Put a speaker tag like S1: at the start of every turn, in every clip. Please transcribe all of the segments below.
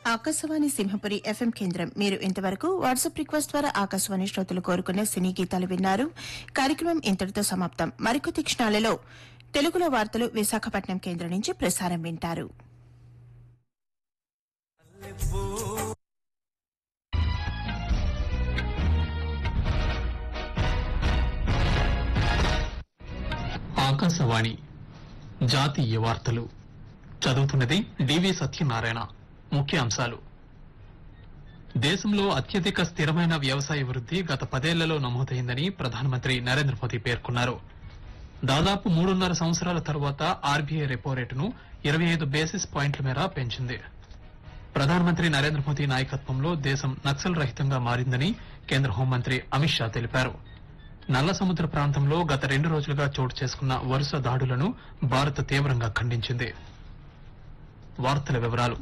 S1: Akashvani Simhapuri FM కేంద్రం మీరు ఇంతవరకు వాట్సాప్ రిక్వెస్ట్ ద్వారా ఆకాశవాణి శ్రోతలు కోరుకునే సినీ గీతాలు విన్నారు కార్యక్రమం ఇంతటితో సమాప్తం మరికొద్ది క్షణాలలో తెలుగులో వార్తలు విశాఖపట్నం కేంద్రం నుంచి ప్రసారం వింటారు
S2: ఆకాశవాణి జాతీయ వార్తలు చదువుతున్నది డివి సత్యనారాయణ ముఖ్య అంశాలు దేశంలో అత్యధిక స్థిరమైన వ్యవసాయ వృద్ది గత పదేళ్లలో నమోదైందని ప్రధానమంత్రి నరేంద్ర మోదీ పేర్కొన్నారు దాదాపు మూడున్నర సంవత్సరాల తర్వాత ఆర్బీఐ రెపో రేటును ఇరవై ఐదు బేసిస్ పాయింట్ల మేర పెంచింది ప్రధానమంత్రి నరేంద్ర మోదీ నాయకత్వంలో దేశం నక్సల్ రహితంగా మారిందని కేంద్ర హోంమంత్రి అమిత్ షా తెలిపారు నల్ల సముద్ర ప్రాంతంలో గత రెండు రోజులుగా చోటు చేసుకున్న వరుస దాడులను భారత్ తీవ్రంగా ఖండించింది వార్తల వివరాలు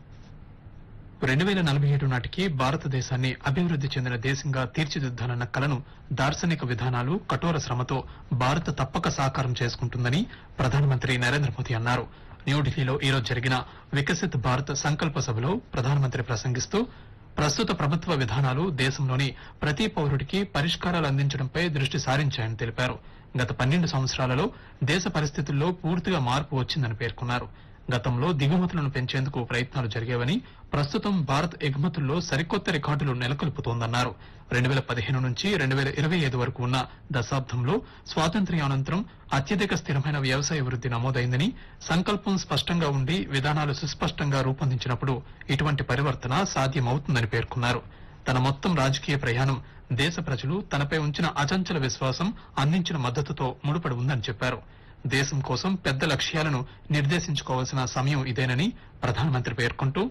S2: రెండు వేల నలభై ఏడు నాటికి భారతదేశాన్ని అభివృద్ది చెందిన దేశంగా తీర్చిదిద్దాలన్న కలను దార్శనిక విధానాలు కఠోర శ్రమతో భారత్ తప్పక సాకారం చేసుకుంటుందని ప్రధానమంత్రి నరేంద్ర మోదీ అన్నారు న్యూఢిల్లీలో ఈరోజు జరిగిన వికసిత్ భారత్ సంకల్ప సభలో ప్రధానమంత్రి ప్రసంగిస్తూ ప్రస్తుత ప్రభుత్వ విధానాలు దేశంలోని ప్రతి పౌరుడికి పరిష్కారాలు అందించడంపై దృష్టి సారించాయని తెలిపారు గత పన్నెండు సంవత్సరాలలో దేశ పరిస్థితుల్లో పూర్తిగా మార్పు వచ్చిందని పేర్కొన్నారు గతంలో దిగుమతులను పెంచేందుకు ప్రయత్నాలు జరిగేవని ప్రస్తుతం భారత్ ఎగుమతుల్లో సరికొత్త రికార్డులు నెలకొల్పుతోందన్నారు రెండు వేల పదిహేను నుంచి రెండు వేల ఇరవై ఐదు వరకు ఉన్న దశాబ్దంలో స్వాతంత్ర్యానంతరం అత్యధిక స్థిరమైన వ్యవసాయ వృద్ది నమోదైందని సంకల్పం స్పష్టంగా ఉండి విధానాలు సుస్పష్టంగా రూపొందించినప్పుడు ఇటువంటి పరివర్తన సాధ్యమవుతుందని పేర్కొన్నారు తన మొత్తం రాజకీయ ప్రయాణం దేశ ప్రజలు తనపై ఉంచిన అచంచల విశ్వాసం అందించిన మద్దతుతో ముడిపడి ఉందని చెప్పారు దేశం కోసం పెద్ద లక్ష్యాలను నిర్దేశించుకోవాల్సిన సమయం ఇదేనని ప్రధానమంత్రి పేర్కొంటూ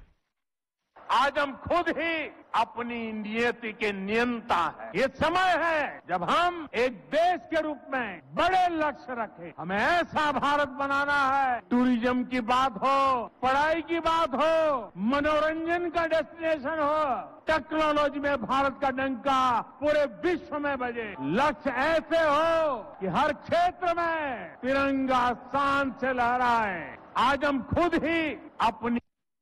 S3: आज हम खुद ही अपनी नियति के नियंता है ये समय है जब हम एक देश के रूप में बड़े लक्ष्य रखें हमें ऐसा भारत बनाना है टूरिज्म की बात हो पढ़ाई की बात हो मनोरंजन का डेस्टिनेशन हो टेक्नोलॉजी में भारत का डंका पूरे विश्व में बजे लक्ष्य ऐसे हो कि हर क्षेत्र में तिरंगा शान से लहराए आज हम खुद ही अपनी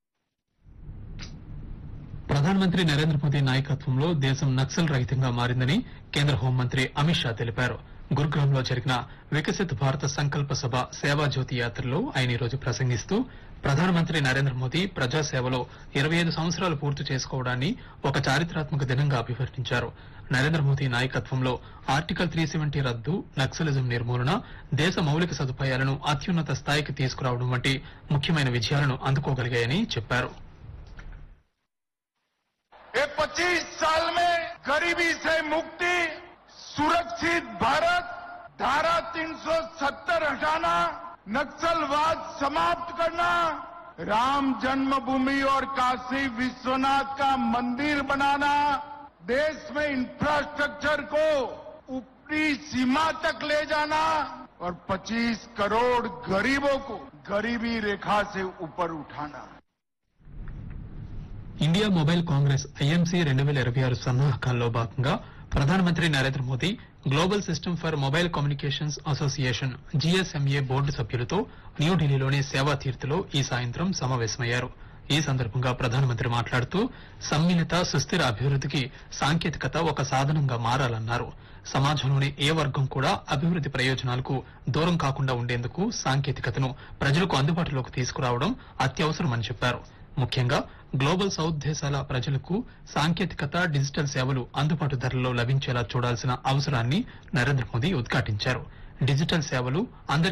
S2: ప్రధానమంత్రి నరేంద్ర మోదీ నాయకత్వంలో దేశం నక్సల్ రహితంగా మారిందని కేంద్ర హోంమంత్రి అమిత్ షా తెలిపారు గురుగ్రామ్ లో జరిగిన వికసిత్ భారత సంకల్ప సభ సేవా జ్యోతి యాత్రలో ఆయన ఈరోజు ప్రసంగిస్తూ ప్రధానమంత్రి నరేంద్ర మోదీ ప్రజాసేవలో ఇరవై ఐదు సంవత్సరాలు పూర్తి చేసుకోవడాన్ని ఒక చారిత్రాత్మక దినంగా అభివర్ణించారు నరేంద్ర మోదీ నాయకత్వంలో ఆర్టికల్ త్రీ సెవెంటీ రద్దు నక్సలిజం నిర్మూలన దేశ మౌలిక సదుపాయాలను అత్యున్నత స్థాయికి తీసుకురావడం వంటి ముఖ్యమైన విజయాలను అందుకోగలిగాయని చెప్పారు
S3: ये 25 साल में गरीबी से मुक्ति सुरक्षित भारत धारा 370 हटाना नक्सलवाद समाप्त करना राम जन्मभूमि और काशी विश्वनाथ का मंदिर बनाना देश में इंफ्रास्ट्रक्चर को ऊपरी सीमा तक ले जाना और 25 करोड़ गरीबों को गरीबी रेखा से ऊपर उठाना
S2: ఇండియా మొబైల్ కాంగ్రెస్ ఐఎంసీ రెండు వేల ఇరవై ఆరు సన్నాహకాల్లో భాగంగా ప్రధానమంత్రి Narendra Modi global system for mobile communications association GSMA board సభ్యులతో న్యూఢిల్లీలోని సేవాతీర్థలో ఈ సాయంత్రం సమావేశమయ్యారు ఈ సందర్భంగా ప్రధానమంత్రి మాట్లాడుతూ సమ్మిళిత సుస్థిర అభివృద్దికి సాంకేతికత ఒక సాధనంగా మారాలన్నారు సమాజంలోని ఏ వర్గం కూడా అభివృద్ది ప్రయోజనాలకు దూరం కాకుండా ఉండేందుకు సాంకేతికతను ప్రజలకు అందుబాటులోకి తీసుకురావడం అత్యవసరమని చెప్పారు ముఖ్యంగా గ్లోబల్ సౌత్ దేశాల ప్రజలకు సాంకేతికత డిజిటల్ సేవలు అందుబాటు ధరల్లో లభించేలా చూడాల్సిన అవసరాన్ని నరేంద్ర మోదీ ఉద్ఘాటించారు డిజిటల్ సేవలు అందరి